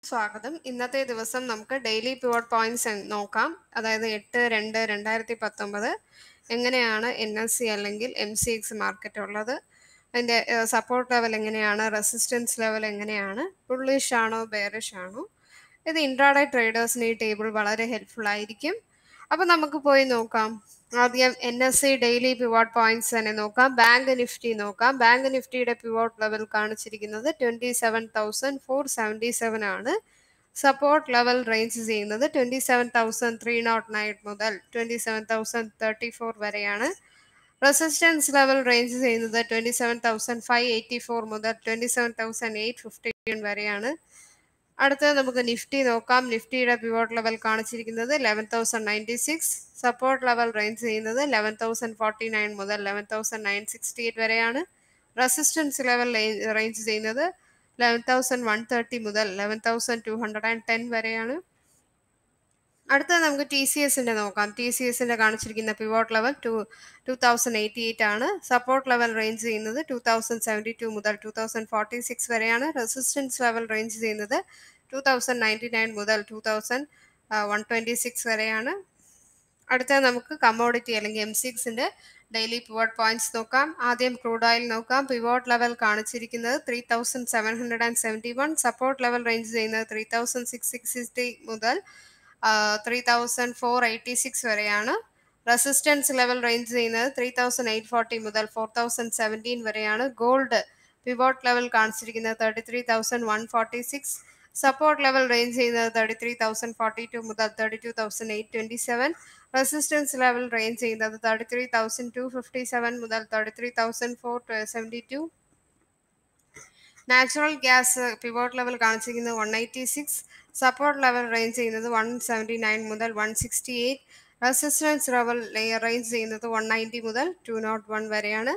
സ്വാഗതം ഇന്നത്തെ ദിവസം നമുക്ക് ഡെയിലി പിവോട്ട് പോയിന്റ്സ് നോക്കാം അതായത് എട്ട് രണ്ട് രണ്ടായിരത്തി പത്തൊമ്പത് എങ്ങനെയാണ് എൻ എസ് സി അല്ലെങ്കിൽ എം സി എക്സ് മാർക്കറ്റ് ഉള്ളത് അതിൻ്റെ സപ്പോർട്ട് ലെവൽ എങ്ങനെയാണ് റെസിസ്റ്റൻസ് ലെവൽ എങ്ങനെയാണ് ബുള്ളിഷ് ആണോ ബെയറിഷ് ആണോ ഇത് ഇൻട്രാഡേ ട്രേഡേഴ്സിന് ഈ ടേബിൾ വളരെ ഹെൽപ്ഫുൾ ആയിരിക്കും അപ്പോൾ നമുക്ക് പോയി നോക്കാം ആദ്യം N S C daily pivot points തന്നെ നോക്കാം ബാങ്ക് നിഫ്റ്റി നോക്കാം ബാങ്ക് നിഫ്റ്റിയുടെ പിവോട്ട് ലെവൽ കാണിച്ചിരിക്കുന്നത് twenty seven thousand four seventy seven ആണ് സപ്പോർട്ട് ലെവൽ റേഞ്ച് ചെയ്യുന്നത് twenty seven thousand three nought nine മുതൽ twenty seven thousand thirty four വരെയാണ് resistance level range ചെയ്യുന്നത് twenty seven thousand five eighty four മുതൽ twenty seven thousand eight fifty വരെയാണ് അടുത്തത് നമുക്ക് Nifty നോക്കാം നിഫ്റ്റിയുടെ പിവോട്ട് ലെവൽ കാണിച്ചിരിക്കുന്നത് eleven thousand ninety six support level range ചെയ്യുന്നത് ലെവൻ തൗസൻഡ് ഫോർട്ടി നയൻ മുതൽ eleven thousand nine sixty eight വരെയാണ് റെസിസ്റ്റൻസ് ലെവൽ റേഞ്ച് ചെയ്യുന്നത് ലെവൻ തൗസൻഡ് വൺ തേർട്ടി മുതൽ eleven thousand two hundred and ten വരെയാണ് അടുത്തത് നമുക്ക് T C എസിൻ്റെ നോക്കാം ടി സി എസിൻ്റെ കാണിച്ചിരിക്കുന്ന pivot level two two thousand eighty eight ആണ് സപ്പോർട്ട് ലെവൽ റേഞ്ച് ചെയ്യുന്നത് ടു തൗസൻഡ് സെവൻറ്റി ടു മുതൽ ടു തൗസൻഡ് ഫോർട്ടി സിക്സ് വരെയാണ് റെസിസ്റ്റൻസ് ലെവൽ റേഞ്ച് ചെയ്യുന്നത് ടു തൗസൻഡ് നയൻറ്റി നയൻ മുതൽ two thousand one twenty six വരെയാണ് അടുത്തത് നമുക്ക് കമ്മോഡിറ്റി അല്ലെങ്കിൽ എം സിക്സിൻ്റെ ഡെയിലി പിവോട്ട് പോയിന്റ്സ് നോക്കാം ആദ്യം ക്രൂഡ് ഓയിൽ നോക്കാം പിവോട്ട് ലെവൽ കാണിച്ചിരിക്കുന്നത് three thousand seven hundred and seventy one support level range ചെയ്യുന്നത് ത്രീ തൗസൻഡ് സിക്സ് സിക്സ്റ്റി മുതൽ three thousand four eighty six വരെയാണ് റെസിസ്റ്റൻസ് ലെവൽ റേഞ്ച് ചെയ്യുന്നത് ത്രീ തൗസൻഡ് എയ്റ്റ് ഫോർട്ടി മുതൽ four thousand seventeen വരെയാണ് gold pivot level കാണിച്ചിരിക്കുന്നത് thirty three thousand one forty six support level range ചെയ്യുന്നത് thirty three thousand forty two മുതൽ thirty two thousand eight twenty seven resistance level range ചെയ്യുന്നത് thirty three thousand two fifty seven മുതൽ thirty three thousand four seventy two natural gas pivot level കാണിച്ചിരിക്കുന്നത് one eighty six support level range ചെയ്യുന്നത് one seventy nine മുതൽ one sixty eight resistance level range ചെയ്യുന്നത് one ninety മുതൽ two nought one വരെയാണ്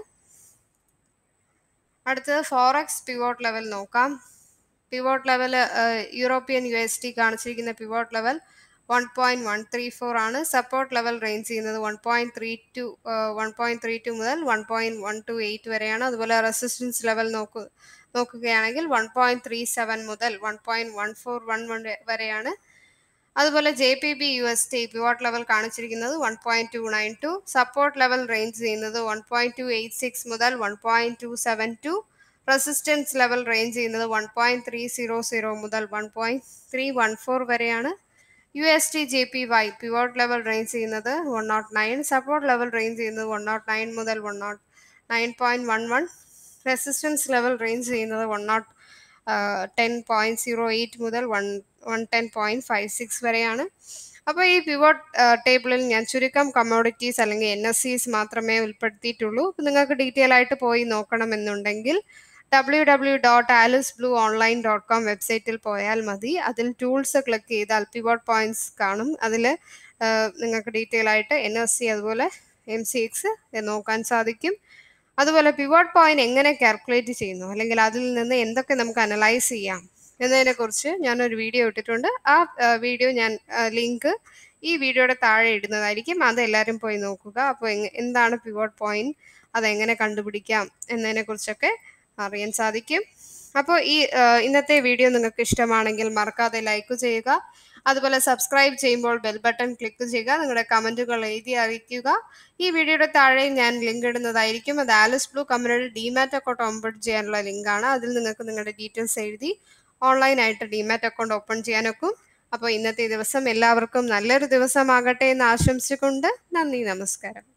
അടുത്തത് forex pivot level നോക്കാം pivot level European U S T കാണിച്ചിരിക്കുന്ന pivot level one point one three four ആണ് support level range ചെയ്യുന്നത് one point three two one point three two മുതൽ one point one two eight വരെയാണ് അതുപോലെ resistance level നോക്കു നോക്കുകയാണെങ്കിൽ one point three seven മുതൽ one point one four one one വരെയാണ് അതുപോലെ J P B U S T pivot level കാണിച്ചിരിക്കുന്നത് one point two nine two support level range ചെയ്യുന്നത് one point two eight six മുതൽ one point two seven two resistance level range ചെയ്യുന്നത് one point three zero zero മുതൽ one point three one four വരെയാണ് U S T J P Y pivot level range ചെയ്യുന്നത് one nought nine support level range ചെയ്യുന്നത് one nought nine മുതൽ one nought nine point one one resistance level range ചെയ്യുന്നത് one nought ten point zero eight മുതൽ one one ten point five six വരെയാണ് അപ്പോൾ ഈ pivot ടേബിളിൽ ഞാൻ ചുരുക്കം കമ്മോഡിറ്റീസ് അല്ലെങ്കിൽ എൻ എസ് സീസ് മാത്രമേ ഉൾപ്പെടുത്തിയിട്ടുള്ളൂ നിങ്ങൾക്ക് ഡീറ്റെയിൽ ആയിട്ട് പോയി നോക്കണമെന്നുണ്ടെങ്കിൽ W W dot Alice Blue online dot com വെബ്സൈറ്റിൽ പോയാൽ മതി അതിൽ ടൂൾസ് ക്ലിക്ക് ചെയ്താൽ പിവോട്ട് പോയിന്റ്സ് കാണും അതിൽ നിങ്ങൾക്ക് ഡീറ്റെയിൽ ആയിട്ട് എൻ എസ് സി അതുപോലെ എം സി എക്സ് നോക്കാൻ സാധിക്കും അതുപോലെ പിവോട്ട് പോയിന്റ് എങ്ങനെ കാൽക്കുലേറ്റ് ചെയ്യുന്നു അല്ലെങ്കിൽ അതിൽ നിന്ന് എന്തൊക്കെ നമുക്ക് അനലൈസ് ചെയ്യാം എന്നതിനെക്കുറിച്ച് ഞാനൊരു വീഡിയോ ഇട്ടിട്ടുണ്ട് ആ വീഡിയോ ഞാൻ ലിങ്ക് ഈ വീഡിയോയുടെ താഴെ ഇടുന്നതായിരിക്കും അത് എല്ലാവരും പോയി നോക്കുക അപ്പോൾ എന്താണ് പിവോട്ട് പോയിന്റ് അതെങ്ങനെ കണ്ടുപിടിക്കാം എന്നതിനെക്കുറിച്ചൊക്കെ അറിയാൻ സാധിക്കും അപ്പോൾ ഈ ഇന്നത്തെ വീഡിയോ നിങ്ങൾക്ക് ഇഷ്ടമാണെങ്കിൽ മറക്കാതെ ലൈക്ക് ചെയ്യുക അതുപോലെ സബ്സ്ക്രൈബ് ചെയ്യുമ്പോൾ ബെൽ ബട്ടൺ ക്ലിക്ക് ചെയ്യുക നിങ്ങളുടെ കമൻറ്റുകൾ എഴുതി അറിയിക്കുക ഈ വീഡിയോയുടെ താഴെ ഞാൻ ലിങ്ക് ഇടുന്നതായിരിക്കും അത് ആലിസ് ബ്ലൂ കമ്പനിയുടെ ഡിമാറ്റ് അക്കൗണ്ട് ഓപ്പൺ ചെയ്യാനുള്ള ലിങ്കാണ് അതിൽ നിങ്ങൾക്ക് നിങ്ങളുടെ ഡീറ്റെയിൽസ് എഴുതി ഓൺലൈനായിട്ട് ഡിമാറ്റ് അക്കൗണ്ട് ഓപ്പൺ ചെയ്യാനൊക്കും അപ്പോൾ ഇന്നത്തെ ദിവസം എല്ലാവർക്കും നല്ലൊരു ദിവസമാകട്ടെ എന്ന് ആശംസിച്ചുകൊണ്ട് നന്ദി നമസ്കാരം